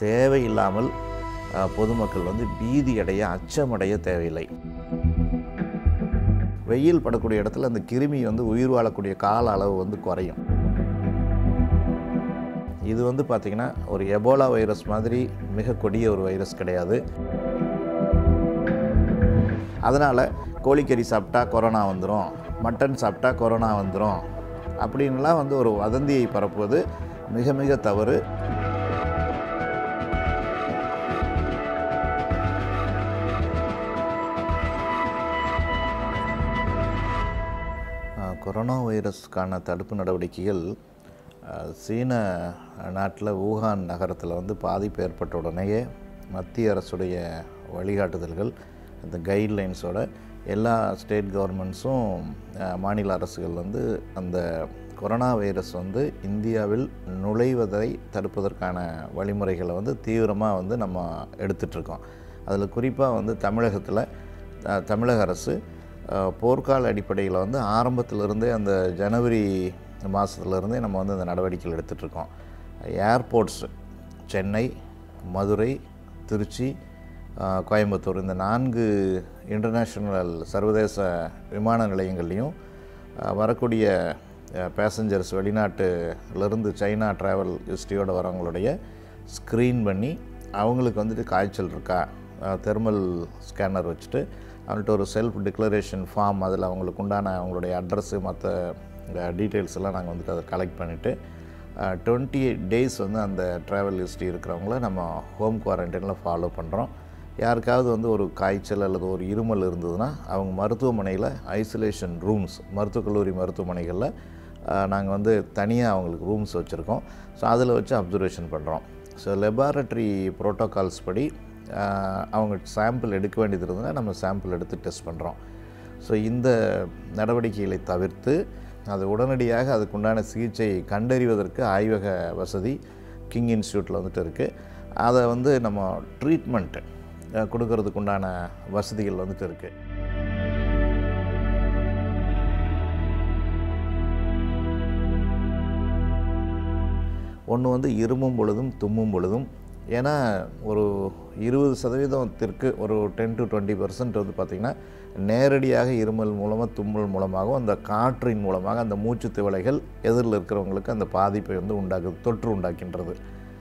தேவையில்லாமல் அஹ், பொதுமக்கள் வந்து பீதி அடைய அச்சமடைய தேவையில்லை வெயில் படக்கூடிய இடத்துல அந்த கிருமி வந்து உயிர் வாழக்கூடிய கால அளவு வந்து குறையும் இது வந்து பார்த்திங்கன்னா ஒரு எபோலா வைரஸ் மாதிரி மிக கொடிய ஒரு வைரஸ் கிடையாது அதனால் கோழிக்கறி சாப்பிட்டா கொரோனா வந்துடும் மட்டன் சாப்பிட்டா கொரோனா வந்துடும் அப்படின்லாம் வந்து ஒரு வதந்தியை பரப்புவது மிக மிக தவறு ஆஹ், கொரோனா வைரஸ்க்கான தடுப்பு நடவடிக்கைகள் ஆஹ், சீன நாட்டில் ஊகான் நகரத்தில் வந்து பாதிப்பு ஏற்பட்ட உடனேயே மத்திய அரசுடைய வழிகாட்டுதல்கள் அந்த கைட்லைன்ஸோட எல்லா ஸ்டேட் கவர்மெண்ட்ஸும் மாநில அரசுகள் வந்து அந்த கொரோனா வைரஸ் வந்து இந்தியாவில் நுழைவதை தடுப்பதற்கான வழிமுறைகளை வந்து தீவிரமாக வந்து நம்ம எடுத்துட்ருக்கோம் அதில் குறிப்பாக வந்து தமிழகத்தில் அஹ், தமிழக அரசு அஹ், போர்க்கால அடிப்படையில் வந்து ஆரம்பத்திலிருந்தே அந்த ஜனவரி மாதத்துலேருந்தே நம்ம வந்து அந்த நடவடிக்கைகள் எடுத்துகிட்ருக்கோம் ஏர்போர்ட்ஸு சென்னை மதுரை திருச்சி அஹ், கோயம்புத்தூர் இந்த நான்கு இன்டர்நேஷ்னல் சர்வதேச விமான நிலையங்கள்லேயும் அஹ், வரக்கூடிய பேசஞ்சர்ஸ் வெளிநாட்டுலேருந்து சைனா ட்ராவல் ஹிஸ்ட்ரியோடு வரவங்களுடைய ஸ்க்ரீன் பண்ணி அவங்களுக்கு வந்துட்டு காய்ச்சல் இருக்கா தெர்மல் ஸ்கேனர் வச்சுட்டு அவங்கள்ட்ட ஒரு செல்ஃப் டிக்ளரேஷன் ஃபார்ம் அதில் அவங்களுக்கு உண்டான அவங்களுடைய அட்ரஸ்ஸு மற்ற டீட்டெயில்ஸ் எல்லாம் நாங்கள் வந்துட்டு அதை கலெக்ட் பண்ணிவிட்டு டுவெண்ட்டி எயிட் டேஸ் வந்து அந்த ட்ராவல் ஹிஸ்ட்ரி இருக்கிறவங்கள நம்ம ஹோம் குவாரண்டைனில் ஃபாலோ பண்ணுறோம் யாருக்காவது வந்து ஒரு காய்ச்சல் அல்லது ஒரு இருமல் இருந்ததுன்னா அவங்க மருத்துவமனையில் ஐசோலேஷன் ரூம்ஸ் மருத்துவக் கல்லூரி மருத்துவமனைகளில் நாங்கள் வந்து தனியாக அவங்களுக்கு ரூம்ஸ் வச்சுருக்கோம் ஸோ அதில் வச்சு அப்சர்வேஷன் பண்ணுறோம் ஸோ லெபார்ட்டரி ப்ரோட்டோகால்ஸ் படி ஆஹ், அவங்க சாம்பிள் எடுக்க வேண்டியது இருந்ததுன்னா நம்ம சாம்பிள் எடுத்து டெஸ்ட் பண்ணுறோம் ஸோ இந்த நடவடிக்கைகளை தவிர்த்து அது உடனடியாக அதுக்குண்டான சிகிச்சையை கண்டறிவதற்கு ஆய்வக வசதி கிங் இன்ஸ்டியூட்டில் வந்துட்டு இருக்குது அதை வந்து நம்ம ட்ரீட்மெண்ட்டு கொடுக்கறதுக்கு உண்டான வசதிகள் வந்துட்டு இருக்குது ஒன்று வந்து இருமும் பொழுதும் தும்மும் பொழுதும் ஏன்னா ஒரு இருபது சதவீதத்திற்கு ஒரு டென் டு டுவெண்ட்டி பர்சன்ட் வந்து பார்த்திங்கன்னா நேரடியாக இருமல் மூலமாக தும்மல் மூலமாகவும் அந்த காற்றின் மூலமாக அந்த மூச்சு திவலைகள் எதிரில் இருக்கிறவங்களுக்கு அந்த பாதிப்பை வந்து உண்டாக்குது தொற்று உண்டாக்கின்றது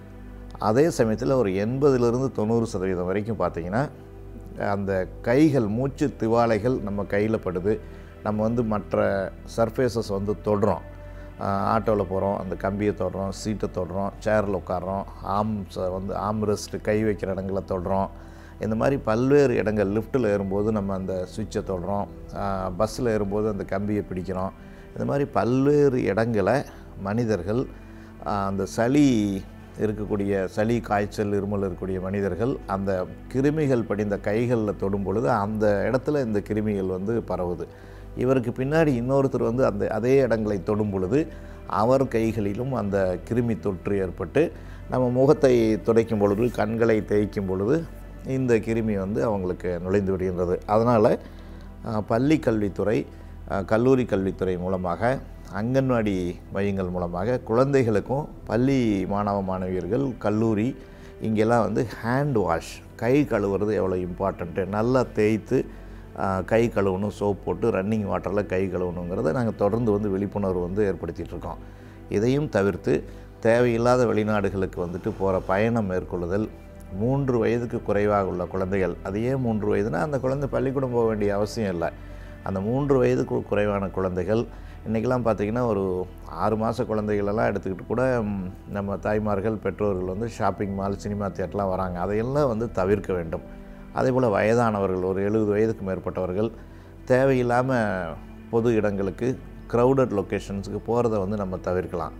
அதே சமயத்தில் ஒரு எண்பதுலேருந்து தொண்ணூறு சதவீதம் வரைக்கும் பார்த்திங்கன்னா அந்த கைகள் மூச்சு திவாலைகள் நம்ம கையில் படுது நம்ம வந்து மற்ற சர்ஃபேசஸ் வந்து தொடுறோம் ஆட்டோவில் போகிறோம் அந்த கம்பியை தொடுறோம் சீட்டை தொடுறோம் சேரில் உட்காரோம் ஆம்ஸை வந்து ஆம் ரெஸ்ட் கை வைக்கிற இடங்களை தொடுறோம் இந்த மாதிரி பல்வேறு இடங்கள் லிஃப்ட்டில் ஏறும்போது நம்ம அந்த சுவிட்சை தொடுறோம் பஸ்ஸில் ஏறும்போது அந்த கம்பியை பிடிக்கிறோம் இந்த மாதிரி பல்வேறு இடங்களை மனிதர்கள் ஆஹ், அந்த சளி இருக்கக்கூடிய சளி காய்ச்சல் இருமல் இருக்கக்கூடிய மனிதர்கள் அந்த கிருமிகள் படிந்த கைகளில் தொடும் பொழுது அந்த இடத்துல இந்த கிருமிகள் வந்து பரவுது இவருக்கு பின்னாடி இன்னொருத்தர் வந்து அந்த அதே இடங்களை தொடும் பொழுது அவர் கைகளிலும் அந்த கிருமி தொற்று ஏற்பட்டு நம்ம முகத்தை துடைக்கும் பொழுது கண்களை தேய்க்கும் பொழுது இந்த கிருமி வந்து அவங்களுக்கு நுழைந்து விடுகின்றது அதனால் அஹ், பள்ளி கல்வித்துறை அஹ், கல்லூரி கல்வித்துறை மூலமாக அங்கன்வாடி மையங்கள் மூலமாக குழந்தைகளுக்கும் பள்ளி மாணவ மாணவியர்கள் கல்லூரி இங்கெல்லாம் வந்து ஹேண்ட் வாஷ் கை கழுவுறது எவ்வளோ இம்பார்ட்டண்ட்டு நல்லா தேய்த்து அஹ், கை கழுவணும் சோப் போட்டு ரன்னிங் வாட்டரில் கை கழுவணுங்கிறத நாங்கள் தொடர்ந்து வந்து விழிப்புணர்வு வந்து ஏற்படுத்திட்டு இருக்கோம் இதையும் தவிர்த்து தேவையில்லாத வெளிநாடுகளுக்கு வந்துட்டு போகிற பயணம் மேற்கொள்ளுதல் மூன்று வயதுக்கு குறைவாக உள்ள குழந்தைகள் அது ஏன் மூன்று வயதுனா அந்த குழந்தை பள்ளிக்கூடம் போக வேண்டிய அவசியம் இல்லை அந்த மூன்று வயதுக்கு குறைவான குழந்தைகள் இன்றைக்கெல்லாம் பார்த்திங்கன்னா ஒரு ஆறு மாத குழந்தைகளெல்லாம் எடுத்துக்கிட்டு கூட ம், நம்ம தாய்மார்கள் பெற்றோர்கள் வந்து ஷாப்பிங் மால் சினிமா தியேட்டர்லாம் வராங்க அதையெல்லாம் வந்து தவிர்க்க வேண்டும் அதே போல் வயதானவர்கள் ஒரு எழுபது வயதுக்கு மேற்பட்டவர்கள் தேவையில்லாமல் பொது இடங்களுக்கு க்ரௌடட் லொக்கேஷன்ஸுக்கு போகிறத வந்து நம்ம தவிர்க்கலாம்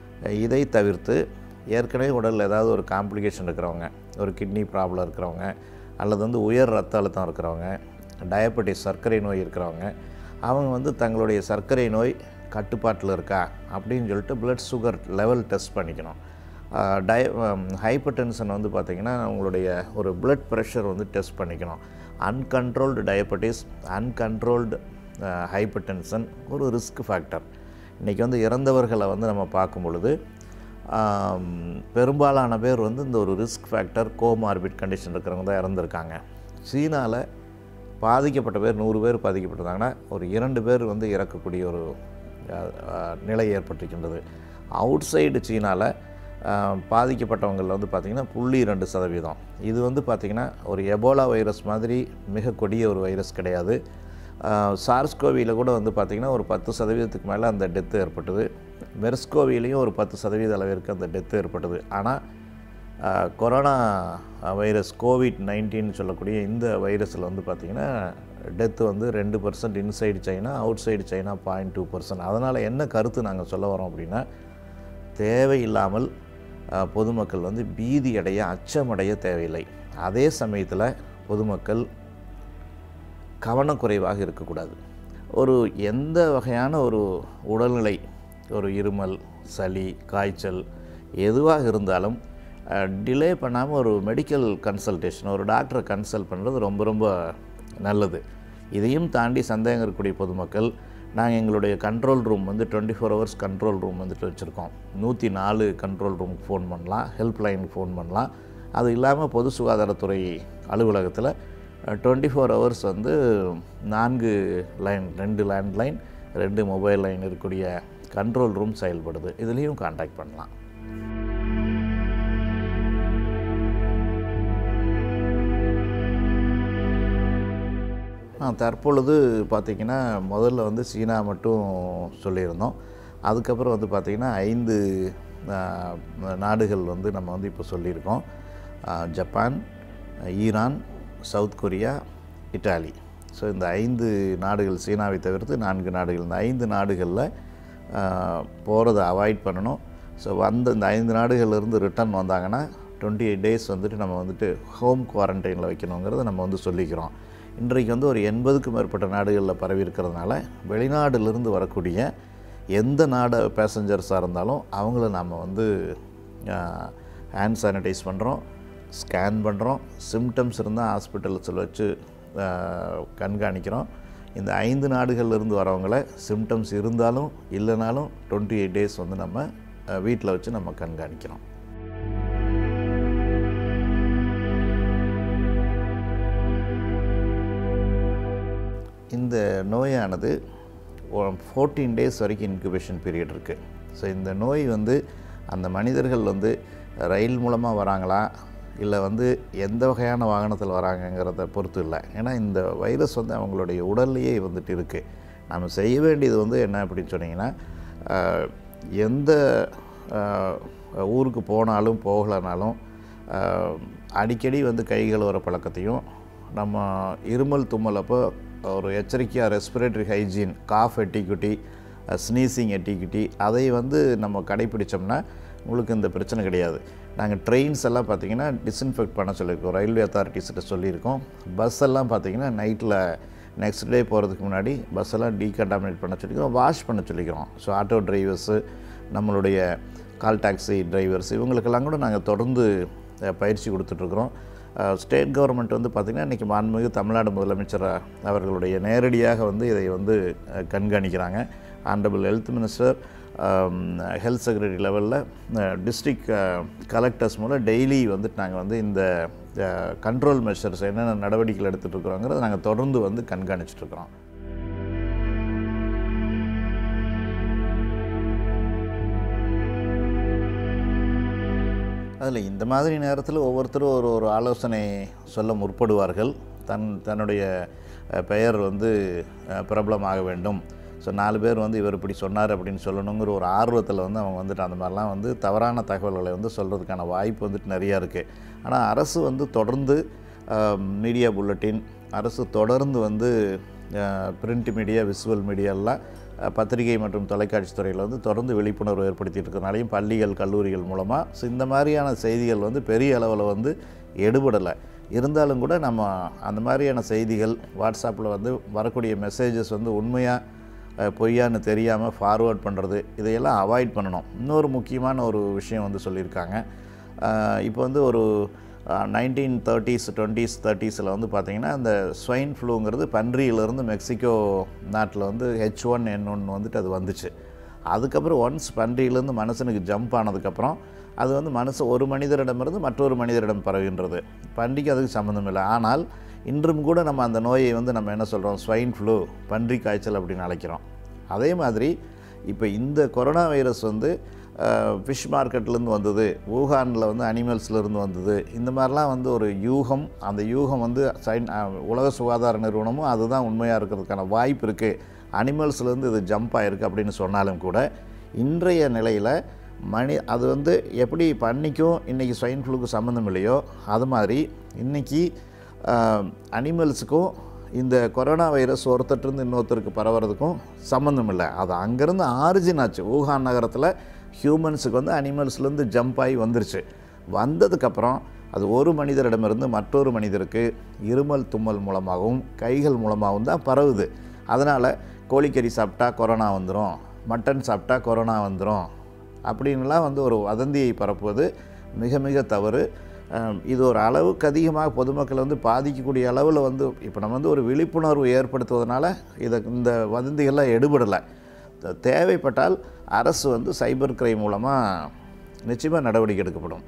இதை தவிர்த்து ஏற்கனவே உடலில் ஏதாவது ஒரு காம்ப்ளிகேஷன் இருக்கிறவங்க ஒரு கிட்னி ப்ராப்ளம் இருக்கிறவங்க அல்லது வந்து உயர் ரத்த அழுத்தம் இருக்கிறவங்க டயபெட்டிஸ் சர்க்கரை நோய் இருக்கிறவங்க அவங்க வந்து தங்களுடைய சர்க்கரை நோய் கட்டுப்பாட்டில் இருக்கா அப்படின்னு சொல்லிட்டு blood சுகர் லெவல் டெஸ்ட் பண்ணிக்கணும் டய ஹைப்பர் டென்ஷன் வந்து பார்த்திங்கன்னா உங்களுடைய ஒரு blood ப்ரெஷர் வந்து டெஸ்ட் பண்ணிக்கணும் uncontrolled diabetes uncontrolled hypertension ஒரு ரிஸ்க் ஃபேக்டர் இன்றைக்கி வந்து இறந்தவர்களை வந்து நம்ம பார்க்கும் பொழுது ஆம், பெரும்பாலான பேர் வந்து இந்த ஒரு ரிஸ்க் ஃபேக்டர் கோமார்பிட் கண்டிஷன் இருக்கிறவங்க தான் இறந்துருக்காங்க சீனாவில் பாதிக்கப்பட்ட பேர் நூறு பேர் பாதிக்கப்பட்டிருந்தாங்கன்னா ஒரு இரண்டு பேர் வந்து இறக்கக்கூடிய ஒரு அஹ், அஹ், நிலை ஏற்பட்டிருக்கின்றது அவுட் சைடு சீனாவில் பாதிக்கப்பட்டவங்களில் வந்து பார்த்திங்கன்னா புள்ளி ரெண்டு சதவீதம் இது வந்து பார்த்திங்கன்னா ஒரு எபோலா வைரஸ் மாதிரி மிக கொடிய ஒரு வைரஸ் கிடையாது சார்ஸ்கோவியில் கூட வந்து பார்த்திங்கன்னா ஒரு பத்து சதவீதத்துக்கு மேலே அந்த டெத்து ஏற்பட்டது மெர்ஸ்கோவிலையும் ஒரு பத்து சதவீத அளவிற்கு அந்த டெத்து ஏற்பட்டது ஆனால் ஆஹ், கொரோனா வைரஸ் கோவிட் நைன்டீன் சொல்லக்கூடிய இந்த வைரஸில் வந்து பார்த்திங்கன்னா டெத்து வந்து ரெண்டு percent inside China outside China point two percent அதனால் என்ன கருத்து நாங்கள் சொல்ல வரோம் அப்படின்னா தேவையில்லாமல் ஆஹ், பொதுமக்கள் வந்து பீதி அடைய அச்சமடைய தேவையில்லை அதே சமயத்தில் பொதுமக்கள் கவனக்குறைவாக இருக்கக்கூடாது ஒரு எந்த வகையான ஒரு உடல்நிலை ஒரு இருமல் சளி காய்ச்சல் எதுவாக இருந்தாலும் டிலே பண்ணாமல் ஒரு மெடிக்கல் கன்சல்டேஷன் ஒரு டாக்டரை கன்சல்ட் பண்ணுறது ரொம்ப ரொம்ப நல்லது இதையும் தாண்டி சந்தேகம் இருக்கக்கூடிய பொதுமக்கள் நாங்கள் எங்களுடைய கண்ட்ரோல் ரூம் வந்து twenty four hours control room வந்துட்டு வச்சுருக்கோம் நூற்றி நாலு கண்ட்ரோல் ரூமுக்கு ஃபோன் பண்ணலாம் ஹெல்ப் லைனுக்கு ஃபோன் பண்ணலாம் அது இல்லாமல் பொது சுகாதாரத்துறை அலுவலகத்தில் டுவெண்ட்டி ஃபோர் ஹவர்ஸ் வந்து நான்கு லைன் ரெண்டு லேண்ட்லைன் ரெண்டு மொபைல் லைன் இருக்கக்கூடிய கண்ட்ரோல் ரூம் செயல்படுது இதுலேயும் காண்டாக்ட் பண்ணலாம் ஆ, தற்பொழுது பார்த்திங்கன்னா முதல்ல வந்து சீனா மட்டும் சொல்லியிருந்தோம் அதுக்கப்புறம் வந்து பார்த்திங்கன்னா ஐந்து ஆ, நாடுகள் வந்து நம்ம வந்து இப்போ சொல்லியிருக்கோம் ஆ, Japan Iran South Korea Italy so இந்த ஐந்து நாடுகள் சீனாவை தவிர்த்து நான்கு நாடுகள் இந்த ஐந்து நாடுகளில் போகிறத அவாய்ட் பண்ணணும் ஸோ வந்த இந்த ஐந்து நாடுகள்லேருந்து ரிட்டர்ன் வந்தாங்கன்னா டுவெண்ட்டி எயிட் டேஸ் வந்துட்டு நம்ம வந்துட்டு ஹோம் குவாரண்டைனில் வைக்கணுங்கிறத நம்ம வந்து சொல்லிக்கிறோம் இன்றைக்கு வந்து ஒரு எண்பதுக்கும் மேற்பட்ட நாடுகளில் பரவி இருக்கிறதுனால வெளிநாடுலேருந்து வரக்கூடிய எந்த நாடு பேசஞ்சர்ஸாக இருந்தாலும் அவங்கள நம்ம வந்து ஹேண்ட் சானிடைஸ் பண்ணுறோம் ஸ்கேன் பண்ணுறோம் சிம்டம்ஸ் இருந்தால் ஹாஸ்பிட்டல்ஸில் வச்சு ஆஹ், கண்காணிக்கிறோம் இந்த ஐந்து நாடுகள்ல இருந்து வரவங்கள சிம்டம்ஸ் இருந்தாலும் இல்லைனாலும் டுவெண்ட்டி எயிட் டேஸ் வந்து நம்ம வீட்டில் வச்சு நம்ம கண்காணிக்கிறோம் இந்த நோயானது ஃபோர்டீன் டேஸ் வரைக்கும் இன்குபேஷன் பீரியட் இருக்குது ஸோ இந்த நோய் வந்து அந்த மனிதர்கள் வந்து ரயில் மூலமாக வராங்களா இல்லை வந்து எந்த வகையான வாகனத்தில் வராங்கங்கிறத பொறுத்து இல்லை ஏன்னா இந்த வைரஸ் வந்து அவங்களுடைய உடல்லையே வந்துட்டு இருக்குது நம்ம செய்ய வேண்டியது வந்து என்ன அப்படின்னு சொன்னீங்கன்னா ஆஹ், எந்த ஆஹ், ஊருக்கு போனாலும் போகலைனாலும் ஆஹ், அடிக்கடி வந்து கை கழுவுற பழக்கத்தையும் நம்ம இருமல் தும்மல் அப்போ ஒரு எச்சரிக்கையாக respiratory hygiene cough etiquette sneezing etiquette அதை வந்து நம்ம கடைப்பிடிச்சோம்னா உங்களுக்கு இந்த பிரச்சனை கிடையாது நாங்கள் ட்ரெயின்ஸ் எல்லாம் பார்த்தீங்கன்னா டிஸ்இன்ஃபெக்ட் பண்ண சொல்லியிருக்கோம் ரயில்வே அத்தாரிட்டிஸ்கிட்ட சொல்லியிருக்கோம் பஸ் எல்லாம் பார்த்தீங்கன்னா நைட்டில் நெக்ஸ்ட் டே போகிறதுக்கு முன்னாடி பஸ் எல்லாம் டீகண்டாமினேட் பண்ண சொல்லிக்கிறோம் வாஷ் பண்ண சொல்லிக்கிறோம் ஸோ ஆட்டோ டிரைவர்ஸு நம்மளுடைய கால் டாக்ஸி டிரைவர்ஸ் இவங்களுக்கெல்லாம் கூட நாங்கள் தொடர்ந்து அஹ், பயிற்சி கொடுத்துட்ருக்குறோம் ஸ்டேட் கவர்மெண்ட் வந்து பார்த்திங்கன்னா இன்றைக்கி மாண்புமிகு தமிழ்நாடு முதலமைச்சர் அவர்களுடைய நேரடியாக வந்து இதை வந்து அஹ், கண்காணிக்கிறாங்க honourable health minister health secretary லெவலில் டிஸ்ட்ரிக்ட் கலெக்டர்ஸ் மூலம் டெய்லி வந்துட்டு நாங்கள் வந்து இந்த கண்ட்ரோல் மெஷர்ஸ் என்னென்ன நடவடிக்கைகள் எடுத்துகிட்டு இருக்கிறோங்கிறத நாங்கள் தொடர்ந்து வந்து கண்காணிச்சிட்ருக்குறோம் அதில் இந்த மாதிரி நேரத்தில் ஒவ்வொருத்தரும் ஒரு ஒரு ஆலோசனை சொல்ல முற்படுவார்கள் தன் தன்னுடைய அஹ், பெயர் வந்து அஹ், பிரபலமாக வேண்டும் ஸோ நாலு பேர் வந்து இவர் இப்படி சொன்னார் அப்படின்னு சொல்லணுங்கிற ஒரு ஆர்வத்தில் வந்து அவங்க வந்துட்டு அந்த மாதிரிலாம் வந்து தவறான தகவல்களை வந்து சொல்கிறதுக்கான வாய்ப்பு வந்துட்டு நிறையா இருக்குது ஆனால் அரசு வந்து தொடர்ந்து மீடியா புல்லட்டின் அரசு தொடர்ந்து வந்து பிரிண்ட் மீடியா விசுவல் மீடியாலாம் அஹ், பத்திரிகை மற்றும் தொலைக்காட்சி துறையில் வந்து தொடர்ந்து விழிப்புணர்வு ஏற்படுத்திட்டு இருக்கிறனாலையும் பள்ளிகள் கல்லூரிகள் மூலமாக ஸோ இந்த மாதிரியான செய்திகள் வந்து பெரிய அளவில் வந்து எடுபடலை இருந்தாலும் கூட நம்ம அந்த மாதிரியான செய்திகள் வாட்ஸ்அப்பில் வந்து வரக்கூடிய மெசேஜஸ் வந்து உண்மையாக அஹ், பொய்யான்னு தெரியாமல் ஃபார்வர்ட் பண்ணுறது இதையெல்லாம் அவாய்ட் பண்ணணும் இன்னொரு முக்கியமான ஒரு விஷயம் வந்து சொல்லியிருக்காங்க அஹ், இப்போ வந்து ஒரு நைன்டீன் தேர்ட்டிஸ் டுவெண்ட்டீஸ் தேர்ட்டிஸில் வந்து பார்த்திங்கன்னா இந்த ஸ்வைன் ஃப்ளூங்கிறது பன்றியிலேருந்து மெக்சிகோ நாட்டில் வந்து ஹெச் ஒன் என் ஒன் வந்துட்டு அது வந்துச்சு அதுக்கப்புறம் ஒன்ஸ் பன்றியிலேருந்து மனுஷனுக்கு ஜம்ப் ஆனதுக்கப்புறம் அது வந்து மனுஷ ஒரு மனிதரிடமிருந்து மற்றொரு மனிதரிடம் பரவுகின்றது பன்றிக்கு அதுக்கு சம்மந்தம் இல்லை ஆனால் இன்றும் கூட நம்ம அந்த நோயை வந்து நம்ம என்ன சொல்கிறோம் ஸ்வைன் ஃப்ளூ பன்றி காய்ச்சல் அப்படின்னு அழைக்கிறோம் அதே மாதிரி இப்போ இந்த கொரோனா வைரஸ் வந்து ஃபிஷ் மார்க்கெட்லேருந்து வந்தது ஊகானில் வந்து அனிமல்ஸ்லேருந்து வந்தது இந்த மாதிரிலாம் வந்து ஒரு யூகம் அந்த யூகம் வந்து சைன் அஹ், உலக சுகாதார நிறுவனமும் அதுதான் உண்மையாக இருக்கிறதுக்கான வாய்ப்பு இருக்குது அனிமல்ஸ்லேருந்து இது ஜம்ப் ஆகிருக்கு அப்படின்னு சொன்னாலும் கூட இன்றைய நிலையில் மணி அது வந்து எப்படி பன்னிக்கும் இன்றைக்கி ஸ்வைன் ஃப்ளூக்கு சம்மந்தம் இல்லையோ அது மாதிரி இன்றைக்கி அனிமல்ஸுக்கும் இந்த கொரோனா வைரஸ் ஒருத்தர்லேருந்து இன்னொருத்தருக்கு பரவுறதுக்கும் சம்மந்தம் இல்லை அது அங்கேருந்து ஆரிஜின் ஆச்சு ஊகான் நகரத்தில் ஹியூமன்ஸுக்கு வந்து அனிமல்ஸ்லேருந்து ஜம்ப் ஆகி வந்துருச்சு வந்ததுக்கப்புறம் அது ஒரு மனிதரிடமிருந்து மற்றொரு மனிதருக்கு இருமல் தும்மல் மூலமாகவும் கைகள் மூலமாகவும் தான் பரவுது அதனால் கோழிக்கறி சாப்பிட்டா கொரோனா வந்துடும் மட்டன் சாப்பிட்டா கொரோனா வந்துடும் அப்படின்லாம் வந்து ஒரு வதந்தியை பரப்புவது மிக மிக தவறு அஹ் இது ஒரு அளவுக்கு அதிகமாக பொதுமக்களை வந்து பாதிக்கக்கூடிய அளவில் வந்து இப்போ நம்ம வந்து ஒரு விழிப்புணர்வு ஏற்படுத்துவதனால இதை இந்த வதந்திகள்லாம் எடுபடலை த- தேவைப்பட்டால் அரசு வந்து சைபர் கிரைம் மூலமாக நிச்சயமாக நடவடிக்கை எடுக்கப்படும்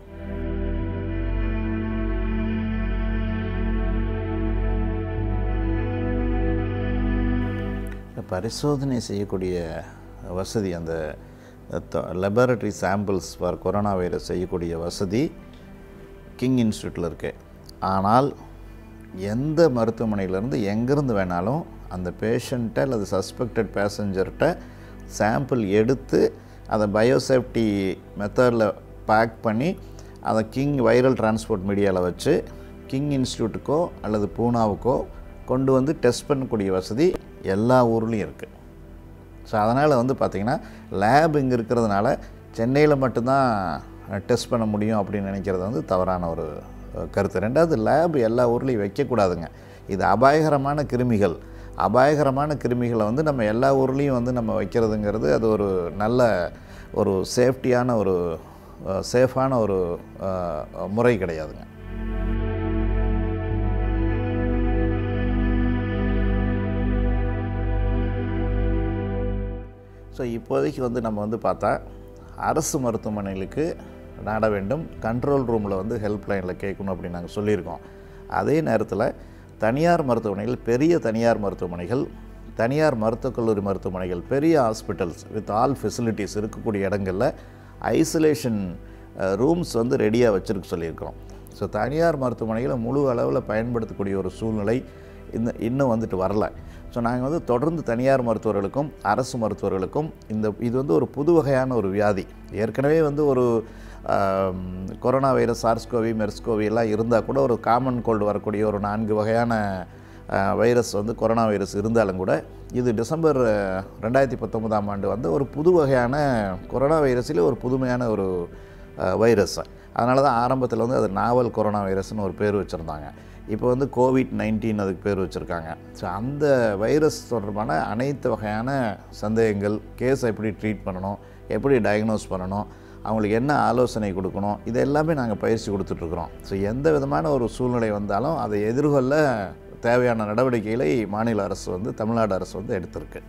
இந்த பரிசோதனை செய்யக்கூடிய வசதி அந்த laboratory samples for corona virus செய்யக்கூடிய வசதி கிங் இன்ஸ்டியூட்டில் இருக்கு ஆனால் எந்த மருத்துவமனையிலேருந்து எங்கேருந்து வேணாலும் அந்த பேஷண்ட்டை அல்லது சஸ்பெக்டட் பேசஞ்சர்கிட்ட சாம்பிள் எடுத்து அதை பயோசேஃப்டி மெத்தடில் பேக் பண்ணி அதை கிங் வைரல் டிரான்ஸ்போர்ட் மீடியாவில் வச்சு கிங் இன்ஸ்டியூட்டுக்கோ அல்லது பூனாவுக்கோ கொண்டு வந்து டெஸ்ட் பண்ணக்கூடிய வசதி எல்லா ஊர்லேயும் இருக்குது ஸோ அதனால் வந்து பார்த்திங்கன்னா லேப் இங்கே இருக்கிறதுனால சென்னையில் மட்டும்தான் டெஸ்ட் பண்ண முடியும் அப்படின்னு நினைக்கிறது வந்து தவறான ஒரு அஹ், கருத்து ரெண்டாவது லேப் எல்லா ஊர்லேயும் வைக்கக்கூடாதுங்க இது அபாயகரமான கிருமிகள் அபாயகரமான கிருமிகளை வந்து நம்ம எல்லா ஊர்லேயும் வந்து நம்ம வைக்கிறதுங்கிறது அது ஒரு நல்ல ஒரு சேஃப்டியான ஒரு சேஃபான ஒரு அஹ், முறை கிடையாதுங்க ஸோ இப்போதைக்கு வந்து நம்ம வந்து பார்த்தா அரசு மருத்துவமனைகளுக்கு நாட வேண்டும் கண்ட்ரோல் ரூமில் வந்து ஹெல்ப்லைனில் கேட்கணும் அப்படின்னு நாங்கள் சொல்லியிருக்கோம் அதே நேரத்தில் தனியார் மருத்துவமனைகள் பெரிய தனியார் மருத்துவமனைகள் தனியார் மருத்துவக் கல்லூரி மருத்துவமனைகள் பெரிய ஹாஸ்பிட்டல்ஸ் வித் ஆல் ஃபெசிலிட்டிஸ் இருக்கக்கூடிய இடங்களில் ஐசோலேஷன் ரூம்ஸ் வந்து ரெடியாக வச்சுருக்க சொல்லியிருக்கிறோம் ஸோ தனியார் மருத்துவமனைகளை முழு அளவில் பயன்படுத்தக்கூடிய ஒரு சூழ்நிலை இந்த இன்னும் வந்துட்டு வரல ஸோ நாங்கள் வந்து தொடர்ந்து தனியார் மருத்துவர்களுக்கும் அரசு மருத்துவர்களுக்கும் இந்த இது வந்து ஒரு புது வகையான ஒரு வியாதி ஏற்கனவே வந்து ஒரு ஆம், கொரோனா வைரஸ் சார்ஸ்கோவி மெர்ஸ்கோவி எல்லாம் இருந்தால் கூட ஒரு காமன் கோல்டு வரக்கூடிய ஒரு நான்கு வகையான ஆ, வைரஸ் வந்து கொரோனா வைரஸ் இருந்தாலும் கூட இது டிசம்பர் அஹ், ரெண்டாயிரத்தி பத்தொன்பதாம் ஆண்டு வந்து ஒரு புது வகையான கொரோனா வைரஸில் ஒரு புதுமையான ஒரு அஹ், வைரஸ் அதனால தான் ஆரம்பத்தில் வந்து அது நாவல் கொரோனா வைரஸ்னு ஒரு பேர் வச்சுருந்தாங்க இப்போ வந்து கோவிட் நைன்டீன் அதுக்கு பேர் வச்சுருக்காங்க ஸோ அந்த வைரஸ் தொடர்பான அனைத்து வகையான சந்தேகங்கள் கேஸ் எப்படி ட்ரீட் பண்ணணும் எப்படி டயக்னோஸ் பண்ணணும் அவங்களுக்கு என்ன ஆலோசனை கொடுக்கணும் இது எல்லாமே நாங்கள் பயிற்சி கொடுத்துட்ருக்குறோம் ஸோ எந்த விதமான ஒரு சூழ்நிலை வந்தாலும் அதை எதிர்கொள்ள தேவையான நடவடிக்கைகளை மாநில அரசு வந்து தமிழ்நாடு அரசு வந்து எடுத்திருக்கு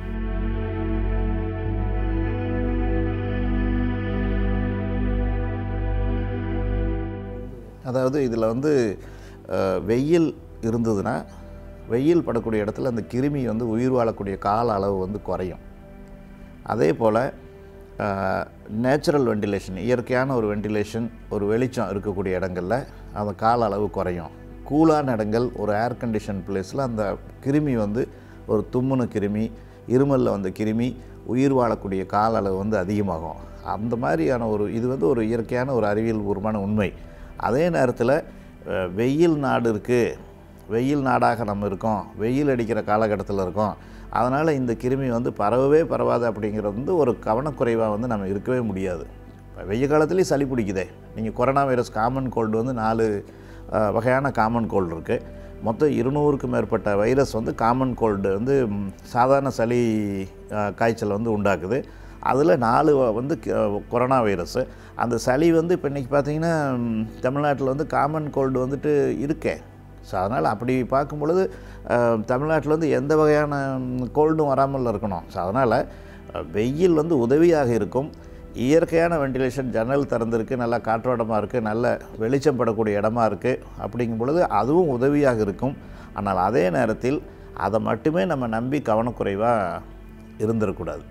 அதாவது இதில் வந்து அஹ், வெயில் இருந்ததுன்னா வெயில் படக்கூடிய இடத்துல அந்த கிருமி வந்து உயிர் வாழக்கூடிய கால அளவு வந்து குறையும் அதே போல் நேச்சுரல் வெண்டிலேஷன் இயற்கையான ஒரு வெண்டிலேஷன் ஒரு வெளிச்சம் இருக்கக்கூடிய இடங்களில் அந்த கால அளவு குறையும் கூலான இடங்கள் ஒரு ஏர் கண்டிஷன் பிளேஸில் அந்த கிருமி வந்து ஒரு தும்முன கிருமி இருமலில் வந்த கிருமி உயிர் வாழக்கூடிய கால அளவு வந்து அதிகமாகும் அந்த மாதிரியான ஒரு இது வந்து ஒரு இயற்கையான ஒரு அறிவியல் பூர்வமான உண்மை அதே நேரத்தில் அஹ், வெயில் நாடு இருக்குது வெயில் நாடாக நம்ம இருக்கோம் வெயில் அடிக்கிற காலகட்டத்தில் இருக்கோம் அதனால் இந்த கிருமி வந்து பரவவே பரவாது அப்படிங்கிறது வந்து ஒரு கவனக்குறைவாக வந்து நம்ம இருக்கவே முடியாது இப்போ வெயில் காலத்துலேயும் சளி பிடிக்குதே நீங்கள் கொரோனா வைரஸ் காமன் கோல்டு வந்து நாலு அஹ், வகையான காமன் கோல்டு இருக்குது மொத்தம் இருநூறுக்கும் மேற்பட்ட வைரஸ் வந்து காமன் கோல்டு வந்து ம், சாதாரண சளி அஹ், காய்ச்சல் வந்து உண்டாக்குது அதில் நாலு வ- வந்து க- கொரோனா வைரஸ் அந்த சளி வந்து இப்போ இன்றைக்கி பார்த்தீங்கன்னா ம், தமிழ்நாட்டில் வந்து காமன் கோல்டு வந்துட்டு இருக்கே ஸோ அதனால் அப்படி பார்க்கும் பொழுது அஹ், தமிழ்நாட்டில் வந்து எந்த வகையான கோல்டும் வராமல் இருக்கணும் ஸோ அதனால் அஹ், வெயில் வந்து உதவியாக இருக்கும் இயற்கையான வெண்டிலேஷன் ஜன்னல் திறந்திருக்கு நல்லா காற்றோட்டமாக இருக்குது நல்ல வெளிச்சம் படக்கூடிய இடமா இருக்குது அப்படிங்கும் பொழுது அதுவும் உதவியாக இருக்கும் ஆனால் அதே நேரத்தில் அதை மட்டுமே நம்ம நம்பி கவனக்குறைவாக இருந்துடக்கூடாது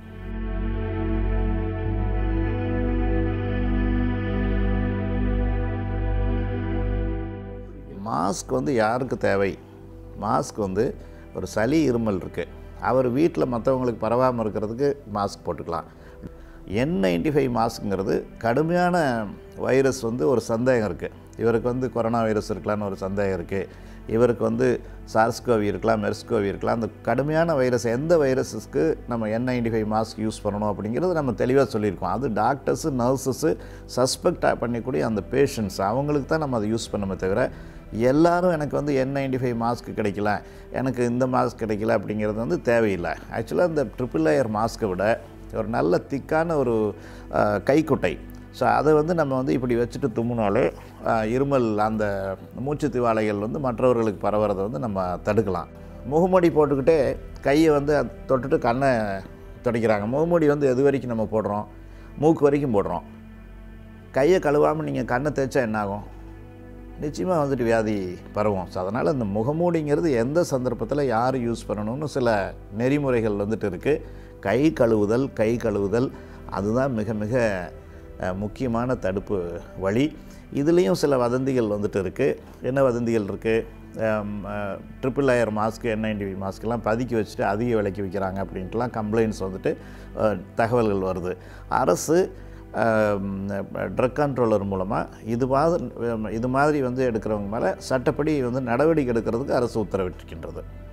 மாஸ்க் வந்து யாருக்கு தேவை மாஸ்க் வந்து ஒரு சளி இருமல் இருக்குது அவர் வீட்டில் மற்றவங்களுக்கு பரவாமல் இருக்கிறதுக்கு மாஸ்க் போட்டுக்கலாம் என் நைன்டி ஃபைவ் மாஸ்க்குங்கிறது கடுமையான வைரஸ் வந்து ஒரு சந்தேகம் இருக்குது இவருக்கு வந்து கொரோனா வைரஸ் இருக்கலாம்னு ஒரு சந்தேகம் இருக்குது இவருக்கு வந்து சார்ஸ்கோவி இருக்கலாம் மெர்ஸ்கோவி இருக்கலாம் அந்த கடுமையான வைரஸ் எந்த வைரஸஸ்க்கு நம்ம N ninety five mask use பண்ணணும் அப்படிங்கிறது நம்ம தெளிவாக சொல்லியிருக்கோம் அது டாக்டர்ஸு நர்சஸ்ஸு சஸ்பெக்ட் பண்ணக்கூடிய அந்த பேஷண்ட்ஸ் அவங்களுக்கு தான் நம்ம அதை யூஸ் பண்ணமே தவிர எல்லாரும் எனக்கு வந்து என் நைன்டி ஃபைவ் மாஸ்க் கிடைக்கல எனக்கு இந்த மாஸ்க் கிடைக்கல அப்படிங்கிறது வந்து தேவையில்லை ஆக்சுவலாக இந்த ட்ரிபிள் லேயர் மாஸ்க்கை விட ஒரு நல்ல திக்கான ஒரு அஹ், கைக்குட்டை ஸோ அதை வந்து நம்ம வந்து இப்படி வச்சுட்டு தும்முனாலே அஹ், இருமல் அந்த மூச்சு திவாலைகள் வந்து மற்றவர்களுக்கு பரவுறதை வந்து நம்ம தடுக்கலாம் முகமூடி போட்டுக்கிட்டே கையை வந்து அது தொட்டுட்டு கண்ணை துடைக்கிறாங்க முகமூடி வந்து எது வரைக்கும் நம்ம போடுறோம் மூக்கு வரைக்கும் போடுறோம் கையை கழுவாமல் நீங்கள் கண்ணை தேய்ச்சா என்னாகும் நிச்சயமாக வந்துட்டு வியாதி பரவும் ஸோ அதனால் இந்த முகமூடிங்கிறது எந்த சந்தர்ப்பத்தில் யார் யூஸ் பண்ணணும்னு சில நெறிமுறைகள் வந்துட்டு இருக்குது கை கழுவுதல் கை கழுவுதல் அதுதான் மிக மிக அஹ், முக்கியமான தடுப்பு வழி இதுலேயும் சில வதந்திகள் வந்துட்டு இருக்குது என்ன வதந்திகள் இருக்குது triple layer mask N ninety மாஸ்க்கெல்லாம் பதுக்கி வச்சுட்டு அதிக விலைக்கு விற்கிறாங்க அப்படின்ட்டுலாம் கம்ப்ளைண்ட்ஸ் வந்துட்டு அஹ், தகவல்கள் வருது அரசு ட்ரக் கண்ட்ரோலர் மூலமாக இது மாதிரி இது மாதிரி வந்து எடுக்கிறவங்க மேலே சட்டப்படி வந்து நடவடிக்கை எடுக்கிறதுக்கு அரசு உத்தரவிட்டிருக்கின்றது